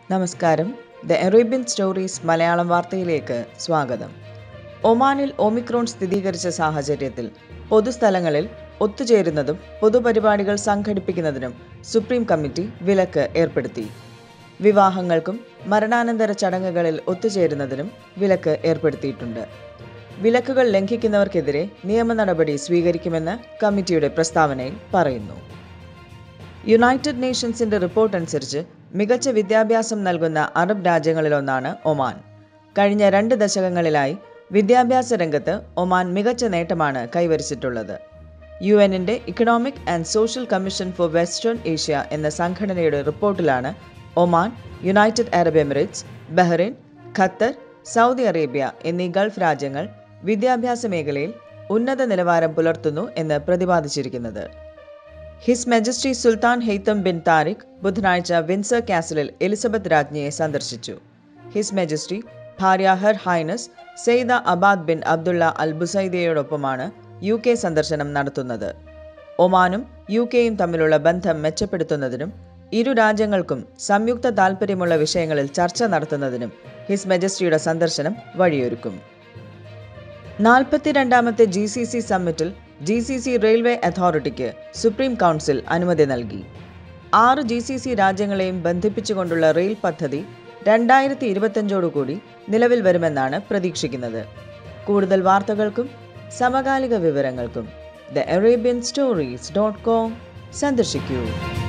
നമസ്കാരം the Arabian stories Malayalam വാർത്തയിലേക്ക് സ്വാഗതം ഒമാനിൽ ഒമിക്രോൺ സ്ഥിരീകരിച്ച സാഹചര്യത്തിൽ പൊതുസ്ഥലങ്ങളിൽ ഒത്തുചേരുന്നതും പൊതുപരിപാടികൾ സംഘടിപ്പിക്കുന്നതിനും സുപ്രീം കമ്മിറ്റി വിലക്ക് ഏർപ്പെടുത്തി വിവാഹങ്ങൾക്കും മരണാനന്തര ചടങ്ങുകളിൽ ഒത്തുചേരുന്നതിനും വിലക്ക് ഏർപ്പെടുത്തിയിട്ടുണ്ട് വിലക്കുകൾ ലംഘിക്കുന്നവർക്കെതിരെ നിയമ നടപടി സ്വീകരിക്കുമെന്ന് കമ്മിറ്റിയുടെ പ്രസ്താവനയിൽ പറയുന്നു യുണൈറ്റഡ് നേഷൻസിന്റെ റിപ്പോർട്ട് അനുസരിച്ച് മികച്ച വിദ്യാഭ്യാസം നൽകുന്ന അറബ് രാജ്യങ്ങളിലൊന്നാണ് ഒമാൻ കഴിഞ്ഞ രണ്ട് ദശകങ്ങളിലായി വിദ്യാഭ്യാസ രംഗത്ത് ഒമാൻ മികച്ച നേട്ടമാണ് കൈവരിച്ചിട്ടുള്ളത് യു എന്നിന്റെ economic and social commission for western Asia എന്ന സംഘടനയുടെ റിപ്പോർട്ടിലാണ് Oman United Arab Emirates Bahrain Qatar Saudi Arabia എന്നീ ഗൾഫ് രാജ്യങ്ങൾ വിദ്യാഭ്യാസ മേഖലയിൽ ഉന്നത നിലവാരം പുലർത്തുന്നു എന്ന് പ്രതിപാദിച്ചിരിക്കുന്നത് his majesty sultan Haitham bin Tariq ബുധനാഴ്ച വിൻസർ കാസലിൽ എലിസബത്ത് രാജ്ഞിയെ സന്ദർശിച്ചു ഹിസ് മജസ്റ്റി ഭാര്യ her highness Sayyida Ahad bin Abdullah Al ബുസൈദയോടൊപ്പമാണ് യു കെ സന്ദർശനം നടത്തുന്നത് ഒമാനും യു കെയും തമ്മിലുള്ള ബന്ധം മെച്ചപ്പെടുത്തുന്നതിനും ഇരു രാജ്യങ്ങൾക്കും സംയുക്ത താൽപ്പര്യമുള്ള വിഷയങ്ങളിൽ ചർച്ച നടത്തുന്നതിനും ഹിസ് മജസ്റ്റിയുടെ സന്ദർശനം വഴിയൊരുക്കും നാൽപ്പത്തിരണ്ടാമത്തെ ജി സി സി സമ്മിറ്റിൽ ജി സി സി റെയിൽവേ അതോറിറ്റിക്ക് സുപ്രീം കൗൺസിൽ അനുമതി നൽകി ആറ് ജി സി സി രാജ്യങ്ങളെയും ബന്ധിപ്പിച്ചുകൊണ്ടുള്ള റെയിൽ പദ്ധതി രണ്ടായിരത്തി ഇരുപത്തഞ്ചോടുകൂടി നിലവിൽ വരുമെന്നാണ് പ്രതീക്ഷിക്കുന്നത് കൂടുതൽ വാർത്തകൾക്കും സമകാലിക വിവരങ്ങൾക്കും the Arabian stories dot com സന്ദർശിക്കൂ